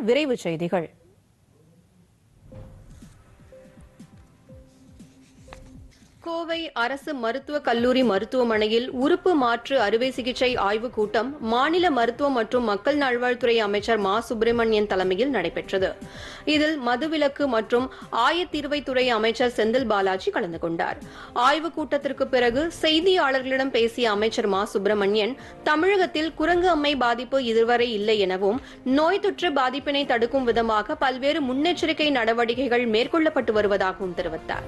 விரைவுச் செய்திகள் கோவை அரசு மருத்துவக் கல்லூரி மருத்துவமனையில் உறுப்பு மாற்று அறுவை சிகிச்சை ஆய்வுக் கூட்டம் மாநில மருத்துவ மற்றும் மக்கள் நல்வாழ்வுத்துறை அமைச்சர் மா சுப்பிரமணியன் தலைமையில் நடைபெற்றது இதில் மதுவிலக்கு மற்றும் ஆயத்தீர்வைத்துறை அமைச்சர் செந்தில் பாலாஜி கலந்து கொண்டார் ஆய்வுக் கூட்டத்திற்கு பிறகு செய்தியாளர்களிடம் பேசிய அமைச்சர் மா சுப்பிரமணியன் தமிழகத்தில் குரங்கு அம்மை பாதிப்பு இதுவரை இல்லை எனவும் நோய் தொற்று பாதிப்பினை தடுக்கும் விதமாக பல்வேறு முன்னெச்சரிக்கை நடவடிக்கைகள் மேற்கொள்ளப்பட்டு வருவதாகவும் தெரிவித்தார்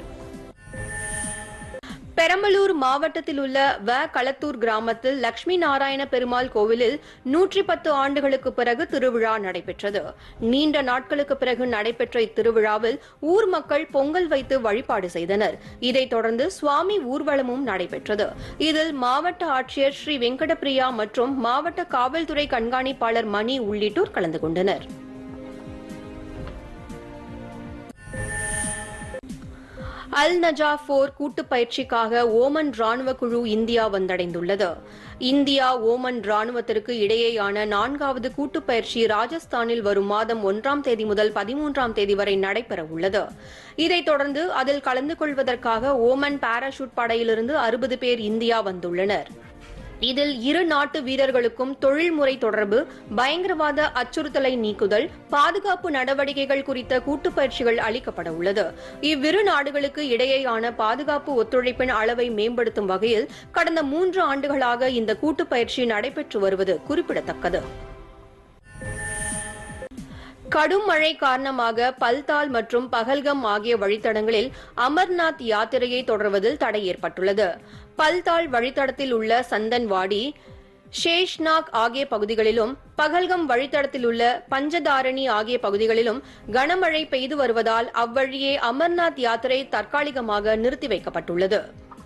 பெரம்பலூர் மாவட்டத்தில் உள்ள வ களத்தூர் கிராமத்தில் லட்சுமி நாராயண பெருமாள் கோவிலில் நூற்றி பத்து ஆண்டுகளுக்கு பிறகு திருவிழா நடைபெற்றது நீண்ட நாட்களுக்கு பிறகு நடைபெற்ற இத்திருவிழாவில் ஊர் மக்கள் பொங்கல் வைத்து வழிபாடு செய்தனர் இதைத் தொடர்ந்து சுவாமி ஊர்வலமும் நடைபெற்றது இதில் மாவட்ட ஆட்சியர் ஸ்ரீ வெங்கடபிரியா மற்றும் மாவட்ட காவல்துறை கண்காணிப்பாளர் மணி உள்ளிட்டோர் கலந்து கொண்டனர் அல் நஜா போர் கூட்டுப் பயிற்சிக்காக ஓமன் ராணுவ குழு இந்தியா வந்தடைந்துள்ளது இந்தியா ஓமன் ராணுவத்திற்கு இடையேயான நான்காவது கூட்டுப் பயிற்சி ராஜஸ்தானில் வரும் மாதம் ஒன்றாம் தேதி முதல் பதிமூன்றாம் தேதி வரை நடைபெற உள்ளது இதைத் தொடர்ந்து அதில் கலந்து கொள்வதற்காக ஓமன் பாராசூட் படையிலிருந்து அறுபது பேர் இந்தியா வந்துள்ளனர் இதில் இரு நாட்டு வீரர்களுக்கும் தொழில்முறை தொடர்பு பயங்கரவாத அச்சுறுத்தலை நீக்குதல் பாதுகாப்பு நடவடிக்கைகள் குறித்த கூட்டுப் பயிற்சிகள் அளிக்கப்பட உள்ளது இவ்விரு நாடுகளுக்கு இடையேயான பாதுகாப்பு ஒத்துழைப்பின் அளவை மேம்படுத்தும் வகையில் கடந்த மூன்று ஆண்டுகளாக இந்த கூட்டுப் பயிற்சி நடைபெற்று வருவது குறிப்பிடத்தக்கது கடும் மழை காரணமாக பல்தால் மற்றும் பகல்கம் ஆகிய வழித்தடங்களில் அமர்நாத் யாத்திரையை தொடர்வதில் தடை ஏற்பட்டுள்ளது பல்தால் வழித்தடத்தில் உள்ள சந்தன்வாடி ஷேஷ்நாக் ஆகிய பகுதிகளிலும் பகல்கம் வழித்தடத்தில் உள்ள பஞ்சதாரணி ஆகிய பகுதிகளிலும் கனமழை பெய்து வருவதால் அவ்வழியே அமர்நாத் யாத்திரை தற்காலிகமாக நிறுத்தி வைக்கப்பட்டுள்ளது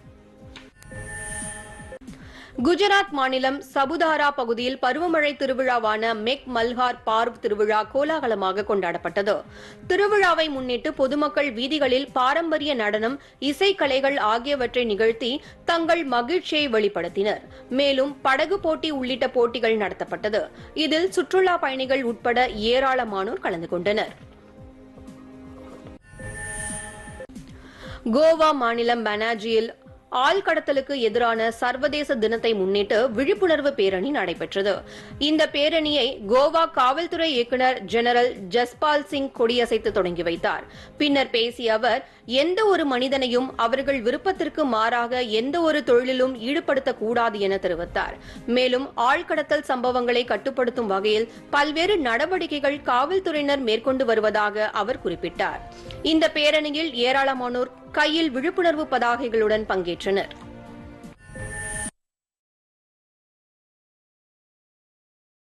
குஜராத் மாநிலம் சபுதாரா பகுதியில் பருவமழை திருவிழாவான மெக் மல்ஹார் பார்வ் திருவிழா கோலாகலமாக கொண்டாடப்பட்டது திருவிழாவை முன்னிட்டு பொதுமக்கள் வீதிகளில் பாரம்பரிய நடனம் இசைக்கலைகள் ஆகியவற்றை நிகழ்த்தி தங்கள் மகிழ்ச்சியை வெளிப்படுத்தினர் மேலும் படகு போட்டி உள்ளிட்ட போட்டிகள் நடத்தப்பட்டது இதில் சுற்றுலா பயணிகள் உட்பட ஏராளமானோர் கலந்து கொண்டனர் கோவா மாநிலம் பனாஜியில் ஆள்கடத்தலுக்கு எதிரான சர்வதேச தினத்தை முன்னிட்டு விழிப்புணர்வு பேரணி நடைபெற்றது இந்த பேரணியை கோவா காவல்துறை இயக்குநர் ஜெனரல் ஜஸ்பால் சிங் கொடியசைத்து தொடங்கி வைத்தார் பின்னர் பேசிய அவர் எந்த ஒரு மனிதனையும் அவர்கள் விருப்பத்திற்கு மாறாக எந்த ஒரு தொழிலிலும் ஈடுபடுத்தக்கூடாது என தெரிவித்தார் மேலும் ஆழ்கடத்தல் சம்பவங்களை கட்டுப்படுத்தும் வகையில் பல்வேறு நடவடிக்கைகள் காவல்துறையினர் மேற்கொண்டு வருவதாக அவர் குறிப்பிட்டார் இந்த பேரணியில் ஏராளமானோர் கையில் விழிப்புணர்வு பதாகைகளுடன் பங்கேற்றனர்